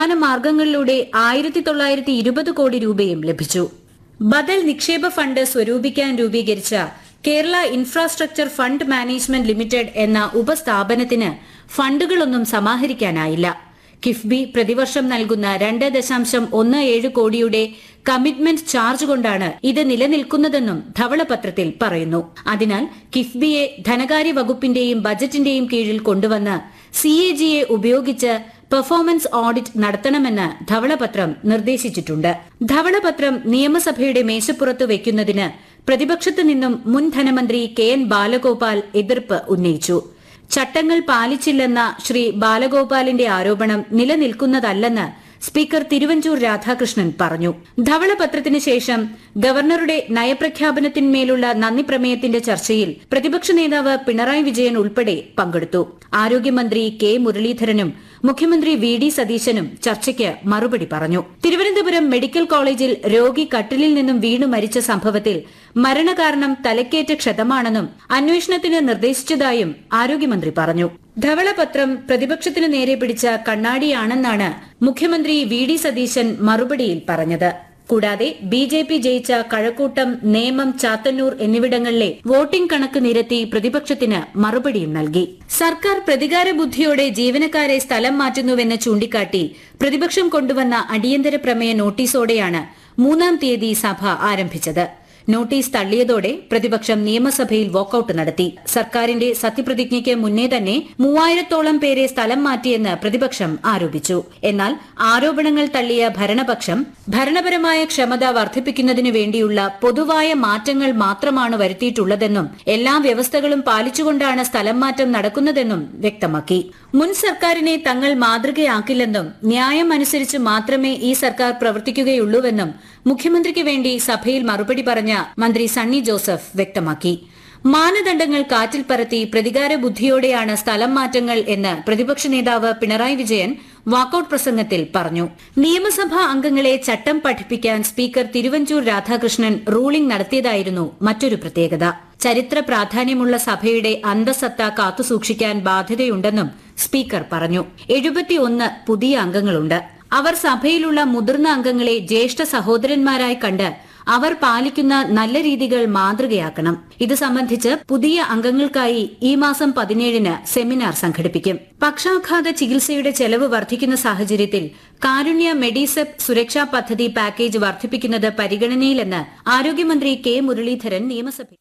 പ്രധാന മാർഗങ്ങളിലൂടെ ആയിരത്തി തൊള്ളായിരത്തി ഇരുപത് കോടി രൂപയും ലഭിച്ചു ബദൽ നിക്ഷേപ ഫണ്ട് സ്വരൂപിക്കാൻ രൂപീകരിച്ച Kerala infrastructure fund management limited എന്ന ഉപസ്ഥാപനത്തിന് ഫണ്ടുകളൊന്നും സമാഹരിക്കാനായില്ല കിഫ്ബി പ്രതിവർഷം നൽകുന്ന രണ്ട് ദശാംശം ഒന്ന് ഏഴ് കോടിയുടെ കമ്മിറ്റ്മെന്റ് ചാർജ് കൊണ്ടാണ് ഇത് നിലനിൽക്കുന്നതെന്നും ധവളപത്രത്തിൽ പറയുന്നു അതിനാൽ കിഫ്ബിയെ ധനകാര്യ വകുപ്പിന്റെയും ബജറ്റിന്റെയും കീഴിൽ കൊണ്ടുവന്ന് സി എ ജിയെ ഉപയോഗിച്ച് പെർഫോമൻസ് ഓഡിറ്റ് നടത്തണമെന്ന് ധവളപത്രം നിർദ്ദേശിച്ചിട്ടുണ്ട് ധവളപത്രം നിയമസഭയുടെ മേശപ്പുറത്ത് വയ്ക്കുന്നതിന് പ്രതിപക്ഷത്തു നിന്നും മുൻ ധനമന്ത്രി കെ എൻ ബാലഗോപാൽ എതിർപ്പ് ഉന്നയിച്ചു ചട്ടങ്ങൾ പാലിച്ചില്ലെന്ന ശ്രീ ബാലഗോപാലിന്റെ ആരോപണം നിലനിൽക്കുന്നതല്ലെന്ന് സ്പീക്കർ തിരുവഞ്ചൂർ രാധാകൃഷ്ണൻ പറഞ്ഞു ധവളപത്രത്തിന് ശേഷം ഗവർണറുടെ നയപ്രഖ്യാപനത്തിന്മേലുള്ള നന്ദി പ്രമേയത്തിന്റെ ചർച്ചയിൽ പ്രതിപക്ഷ നേതാവ് പിണറായി വിജയൻ ഉൾപ്പെടെ പങ്കെടുത്തു ആരോഗ്യമന്ത്രി കെ മുരളീധരനും മുഖ്യമന്ത്രി വി ഡി സതീശനും ചർച്ചയ്ക്ക് മറുപടി പറഞ്ഞു തിരുവനന്തപുരം മെഡിക്കൽ കോളേജിൽ രോഗി കട്ടിലിൽ നിന്നും വീണു മരിച്ച സംഭവത്തിൽ മരണകാരണം തലക്കേറ്റ ക്ഷതമാണെന്നും അന്വേഷണത്തിന് നിർദ്ദേശിച്ചതായും ആരോഗ്യമന്ത്രി പറഞ്ഞു ധവളപത്രം പ്രതിപക്ഷത്തിന് നേരെ പിടിച്ച കണ്ണാടിയാണെന്നാണ് മുഖ്യമന്ത്രി വി ഡി സതീശൻ മറുപടിയിൽ പറഞ്ഞത് കൂടാതെ ബി ജെ പി ജയിച്ച കഴക്കൂട്ടം നേമം ചാത്തന്നൂർ എന്നിവിടങ്ങളിലെ വോട്ടിംഗ് കണക്ക് നിരത്തി പ്രതിപക്ഷത്തിന് മറുപടിയും നൽകി സർക്കാർ പ്രതികാര ബുദ്ധിയോടെ ജീവനക്കാരെ സ്ഥലം മാറ്റുന്നുവെന്ന് ചൂണ്ടിക്കാട്ടി പ്രതിപക്ഷം കൊണ്ടുവന്ന അടിയന്തര പ്രമേയ നോട്ടീസോടെയാണ് മൂന്നാം തീയതി സഭ ആരംഭിച്ചത് നോട്ടീസ് തള്ളിയതോടെ പ്രതിപക്ഷം നിയമസഭയിൽ വാക്കൌട്ട് നടത്തി സർക്കാരിന്റെ സത്യപ്രതിജ്ഞയ്ക്ക് മുന്നേ തന്നെ മൂവായിരത്തോളം പേരെ സ്ഥലം മാറ്റിയെന്ന് പ്രതിപക്ഷം ആരോപിച്ചു എന്നാൽ ആരോപണങ്ങൾ തള്ളിയ ഭരണപക്ഷം ഭരണപരമായ ക്ഷമത വർദ്ധിപ്പിക്കുന്നതിനു വേണ്ടിയുള്ള പൊതുവായ മാറ്റങ്ങൾ മാത്രമാണ് വരുത്തിയിട്ടുള്ളതെന്നും എല്ലാ വ്യവസ്ഥകളും പാലിച്ചുകൊണ്ടാണ് സ്ഥലം മാറ്റം നടക്കുന്നതെന്നും വ്യക്തമാക്കി മുൻ സർക്കാരിനെ തങ്ങൾ മാതൃകയാക്കില്ലെന്നും ന്യായം അനുസരിച്ച് മാത്രമേ ഈ സർക്കാർ പ്രവർത്തിക്കുകയുള്ളൂവെന്നും മുഖ്യമന്ത്രിക്ക് വേണ്ടി സഭയിൽ മറുപടി പറഞ്ഞ മന്ത്രി സണ്ണി ജോസഫ് വ്യക്തമാക്കി മാനദണ്ഡങ്ങൾ കാറ്റിൽ പറത്തി പ്രതികാര ബുദ്ധിയോടെയാണ് സ്ഥലം മാറ്റങ്ങൾ എന്ന് പ്രതിപക്ഷ നേതാവ് പിണറായി വിജയൻ വാക്കൌട്ട് പ്രസംഗത്തിൽ പറഞ്ഞു നിയമസഭാ അംഗങ്ങളെ ചട്ടം പഠിപ്പിക്കാൻ സ്പീക്കർ തിരുവഞ്ചൂർ രാധാകൃഷ്ണൻ റൂളിംഗ് നടത്തിയതായിരുന്നു മറ്റൊരു പ്രത്യേകത ചരിത്ര പ്രാധാന്യമുള്ള സഭയുടെ അന്തസത്ത കാത്തുസൂക്ഷിക്കാൻ ബാധ്യതയുണ്ടെന്നും സ്പീക്കർ പറഞ്ഞു എഴുപത്തിയൊന്ന് പുതിയ അംഗങ്ങളുണ്ട് അവർ സഭയിലുള്ള മുതിർന്ന അംഗങ്ങളെ ജ്യേഷ്ഠ സഹോദരന്മാരായി കണ്ട് അവർ പാലിക്കുന്ന നല്ല രീതികൾ മാതൃകയാക്കണം ഇത് സംബന്ധിച്ച് പുതിയ അംഗങ്ങൾക്കായി ഈ മാസം പതിനേഴിന് സെമിനാർ സംഘടിപ്പിക്കും പക്ഷാഘാത ചികിത്സയുടെ ചെലവ് വർദ്ധിക്കുന്ന സാഹചര്യത്തിൽ കാരുണ്യ മെഡിസെപ് സുരക്ഷാ പദ്ധതി പാക്കേജ് വർദ്ധിപ്പിക്കുന്നത് പരിഗണനയിലെന്ന് ആരോഗ്യമന്ത്രി കെ മുരളീധരൻ നിയമസഭയിൽ